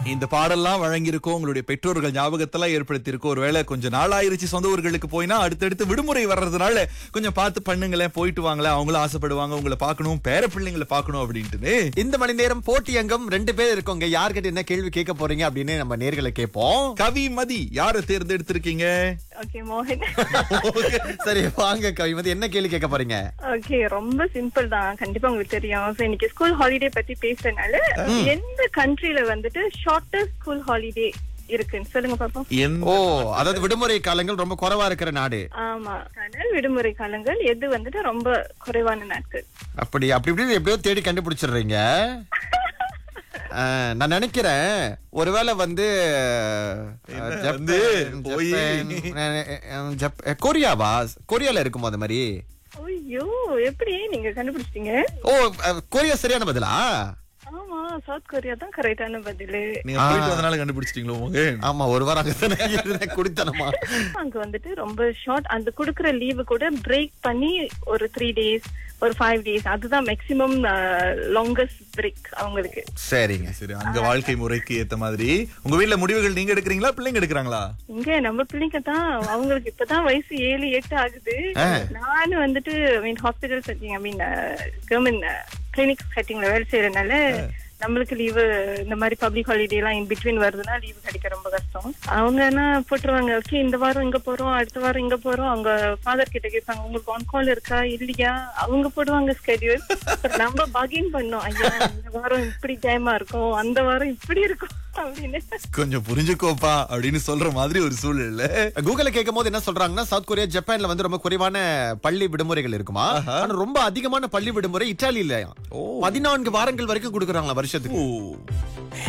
இந்த பாடல்லாம் வழங்கியிருக்கோம் உங்களுடைய பெற்றோர்கள் ஞாபகத்தெல்லாம் ஏற்படுத்தியிருக்கோம் ஒருவேளை கொஞ்சம் நாள் ஆயிருச்சு சொந்த ஊர்களுக்கு போயினா அடுத்தடுத்து விடுமுறை வர்றதுனால கொஞ்சம் பார்த்து பண்ணுங்களேன் போயிட்டு வாங்களேன் அவங்களும் ஆசைப்படுவாங்க உங்களை பார்க்கணும் பேர பிள்ளைங்களை பார்க்கணும் அப்படின்ட்டு இந்த மணி நேரம் போட்டி அங்கம் ரெண்டு பேர் இருக்கோங்க யார்கிட்ட என்ன கேள்வி கேட்க போறீங்க அப்படின்னு நம்ம நேர்களை கேட்போம் கவி மதி யாரை தேர்ந்தெடுத்திருக்கீங்க ஓகே மோகன் சரி வாங்க கவிமதி என்ன கேள்வி கேட்க போறீங்க ஓகே ரொம்ப சிம்பிள் தான் கண்டிப்பா உங்களுக்கு தெரியும் So, இன்னைக்கு ஸ்கூல் ஹாலிடே பத்தி பேசுறதுனால எந்த கண்ட்ரில வந்துட்டு ஷார்ட்டஸ்ட் ஸ்கூல் ஹாலிடே இருக்குன்னு சொல்லுங்க பாப்போம் எந்த- ஓ அதாவது விடுமுறை காலங்கள் ரொம்ப குறைவா இருக்கிற நாடு ஆமா ஆனால் விடுமுறை காலங்கள் எது வந்துட்டு ரொம்ப குறைவான நாட்கள் அப்படி அப்படி இப்படி எப்படியோ தேடி கண்டுபிடிச்சிடுறீங்க ஆ, நான் நினைக்கிறேன் ஒருவேளை வந்து என்ன ஜப்பான், வந்து போய் ஜப்பான், ஜப்- கொரியாவா கொரியால இருக்குமோ அது மாதிரி ஐயோ எப்படி நீங்க கண்டுபிடிச்சிட்டீங்க ஓ அஹ், கொரியா சரியான பதிலா ஆமா சவுத் கொரியா தான் கரெக்டான பதிலு நீங்க போயிட்டு வந்தனால கண்டுபிடிச்சிட்டீங்களோ மோகன் ஆமா ஒரு வாரம் அங்கதானே இருந்தேன் குடித்தனமா அங்க வந்துட்டு ரொம்ப ஷார்ட் அந்த குடுக்குற லீவு கூட பிரேக் பண்ணி ஒரு த்ரீ டேஸ் ஒரு ஃபைவ் டேஸ் அதுதான் மேக்சிமம் லாங்கஸ்ட் பிரேக் அவங்களுக்கு சரிங்க சரி அங்க வாழ்க்கை முறைக்கு ஏத்த மாதிரி உங்க வீட்ல முடிவுகள் நீங்க எடுக்கிறீங்களா பிள்ளைங்க எடுக்கிறாங்களா இங்க நம்ம பிள்ளைங்க தான் அவங்களுக்கு இப்பதான் வயசு ஏழு எட்டு ஆகுது நானும் வந்துட்டு mean hospital setting I mean government clinic செட்டிங்ல வேலை செய்யறதுனால நம்மளுக்கு லீவு இந்த மாதிரி பப்ளிக் ஹாலிடே எல்லாம் இன் பிட்வீன் வருதுன்னா லீவு கிடைக்க ரொம்ப கஷ்டம் அவங்க என்ன போட்டுருவாங்க ஓகே இந்த வாரம் இங்க போறோம் அடுத்த வாரம் இங்க போறோம் அவங்க ஃபாதர் கிட்ட கேட்பாங்க உங்களுக்கு ஆன் கால் இருக்கா இல்லையா அவங்க போடுவாங்க ஸ்கெடியூல் நம்ம பகின் பண்ணோம் ஐயா இந்த வாரம் இப்படி டைமா இருக்கும் அந்த வாரம் இப்படி இருக்கும் அப்படின்னு கொஞ்சம் புரிஞ்சுக்கோப்பா அப்படின்னு சொல்ற மாதிரி ஒரு சூழல்ல கூகுள்ல கேட்கும் போது என்ன சொல்றாங்கன்னா சவுத் கொரியா ஜப்பான்ல வந்து ரொம்ப குறைவான பள்ளி விடுமுறைகள் இருக்குமா ஆனா ரொம்ப அதிகமான பள்ளி விடுமுறை இத்தாலியில பதினான்கு வாரங்கள் வரைக்கும் கொடுக்குறாங்களா வருஷத்துக்கு ஓ